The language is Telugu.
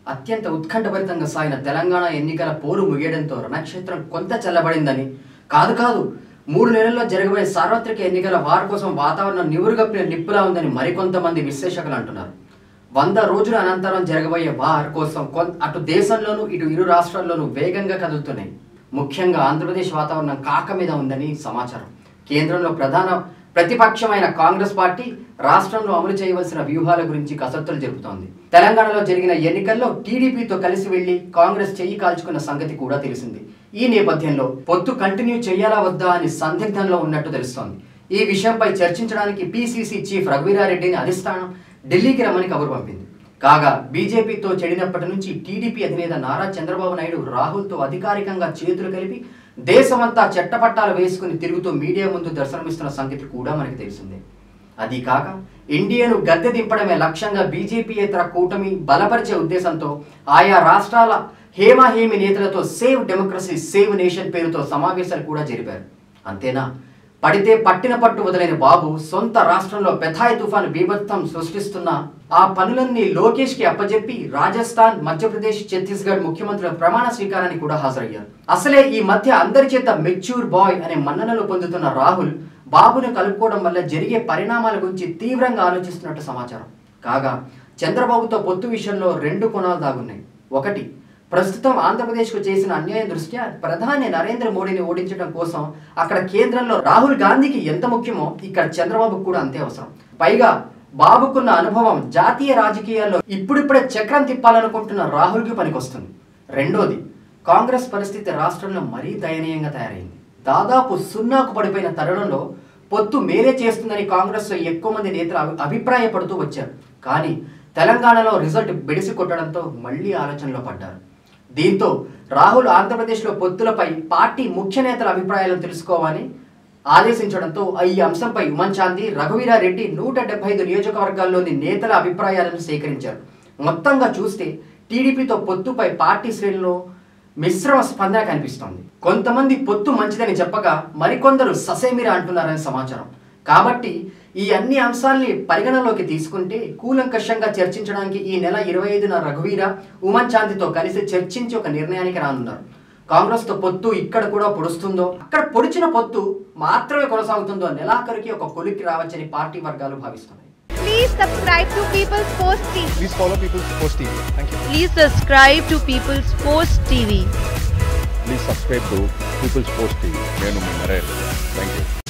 అత్యంత ఉత్కంఠభరితంగా సాగిన తెలంగాణ ఎన్నికల పోరు ముగియడంతో రణక్షేత్రం కొంత చల్లబడిందని కాదు కాదు మూడు నెలల్లో జరగబోయే సార్వత్రిక ఎన్నికల వారి కోసం వాతావరణం నివురుగప్పిన నిప్పులా ఉందని మరికొంతమంది విశ్లేషకులు అంటున్నారు వంద రోజుల అనంతరం జరగబోయే వార్ కోసం కొన్- అటు దేశంలోనూ ఇటు ఇరు రాష్ట్రాల్లోనూ వేగంగా కదులుతున్నాయి ముఖ్యంగా ఆంధ్రప్రదేశ్ వాతావరణం కాక మీద ఉందని సమాచారం కేంద్రంలో ప్రధాన ప్రతిపక్షమైన కాంగ్రెస్ పార్టీ రాష్ట్రంలో అమలు చేయవలసిన వ్యూహాల గురించి కసరత్తులు జరుపుతోంది తెలంగాణలో జరిగిన ఎన్నికల్లో టీడీపీతో కలిసి వెళ్లి కాంగ్రెస్ చెయ్యి కాల్చుకున్న సంగతి కూడా తెలిసింది ఈ నేపథ్యంలో పొత్తు కంటిన్యూ చేయాలా వద్దా అని సందిగ్ధంలో ఉన్నట్టు తెలుస్తోంది ఈ విషయంపై చర్చించడానికి పీసీసీ చీఫ్ రఘువీరారెడ్డిని అధిష్టానం ఢిల్లీకి రమ్మని కబురు పంపింది కాగా బీజేపీతో చెడినప్పటి నుంచి టీడీపీ అధినేత నారా చంద్రబాబు నాయుడు రాహుల్తో అధికారికంగా చేతులు కలిపి దేశమంతా చెట్టపట్టాలు వేసుకుని తిరుగుతూ మీడియా ముందు దర్శనమిస్తున్న సంగతి కూడా మనకి తెలిసిందే అది కాక ఇండియాను గద్దె దింపడమే లక్ష్యంగా బీజేపీయేతర కూటమి బలపరిచే ఉద్దేశంతో ఆయా రాష్ట్రాల హేమాహేమి నేతలతో సేవ్ డెమోక్రసీ సేవ్ నేషన్ పేరుతో సమావేశాలు కూడా జరిపారు అంతేనా పడితే పట్టిన పట్టు వదిలేని బాబు సొంత రాష్ట్రంలో పెథాయ్ తుఫాను బీభత్సం సృష్టిస్తున్న ఆ పనులన్నీ లోకేష్ కి అప్పజెప్పి రాజస్థాన్ మధ్యప్రదేశ్ ఛత్తీస్గఢ్ ముఖ్యమంత్రుల ప్రమాణ స్వీకారానికి కూడా హాజరయ్యారు అసలే ఈ మధ్య అందరి చేత మెచ్యూర్ బాయ్ అనే మన్ననలు పొందుతున్న రాహుల్ బాబును కలుపుకోవడం వల్ల జరిగే పరిణామాల గురించి తీవ్రంగా ఆలోచిస్తున్నట్టు సమాచారం కాగా చంద్రబాబుతో పొత్తు విషయంలో రెండు కోణాలు దాగున్నాయి ఒకటి ప్రస్తుతం ఆంధ్రప్రదేశ్కు చేసిన అన్యాయం దృష్ట్యా ప్రధాని నరేంద్ర మోడీని ఓడించడం కోసం అక్కడ కేంద్రంలో రాహుల్ గాంధీకి ఎంత ముఖ్యమో ఇక్కడ చంద్రబాబుకు కూడా అంతే అవసరం పైగా బాబుకున్న అనుభవం జాతీయ రాజకీయాల్లో ఇప్పుడిప్పుడే చక్రం తిప్పాలనుకుంటున్న రాహుల్కి పనికొస్తుంది రెండోది కాంగ్రెస్ పరిస్థితి రాష్ట్రంలో మరీ దయనీయంగా తయారైంది దాదాపు సున్నాకు పడిపోయిన తరుణంలో పొత్తు మేలే చేస్తుందని కాంగ్రెస్ లో ఎక్కువ మంది నేతలు అభి- అభిప్రాయపడుతూ వచ్చారు కానీ తెలంగాణలో రిజల్ట్ బెడిసి కొట్టడంతో మళ్ళీ ఆలోచనలో పడ్డారు దీంతో రాహుల్ ఆంధ్రప్రదేశ్లో పొత్తులపై పార్టీ ముఖ్య నేతల అభిప్రాయాలను తెలుసుకోవాలని ఆదేశించడంతో ఈ అంశంపై ఉమన్ చాందీ రఘువీరారెడ్డి నూట డెబ్బై ఐదు నియోజకవర్గాల్లోని నేతల అభిప్రాయాలను సేకరించారు మొత్తంగా చూస్తే టీడీపీతో పొత్తుపై పార్టీ శ్రేణుల్లో మిశ్రమ స్పందన కనిపిస్తోంది కొంతమంది పొత్తు మంచిదని చెప్పగా మరికొందరు ససేమిరా అంటున్నారని సమాచారం కాబట్టి ఈ అన్ని అంశాల్ని పరిగణలోకి తీసుకుంటే కూలంకషంగా చర్చించడానికి ఈ నెల ఇరవై ఐదున రఘువీర ఉమన్ చాందితో కలిసి చర్చించి ఒక నిర్ణయానికి రానున్నారు కాంగ్రెస్ తో పొత్తు ఇక్కడ కూడా పొడుస్తుందో అక్కడ పొడిచిన పొత్తు మాత్రమే కొనసాగుతుందో నెలాఖరుకి ఒక కొలిక్కి రావచ్చని పార్టీ వర్గాలు భావిస్తున్నాయి Please subscribe to People's Post TV. Please follow People's Post TV. Thank you. Please subscribe to People's Post TV. Please subscribe to People's Post TV నేను మీ నరేష్ థ్యాంక్ యూ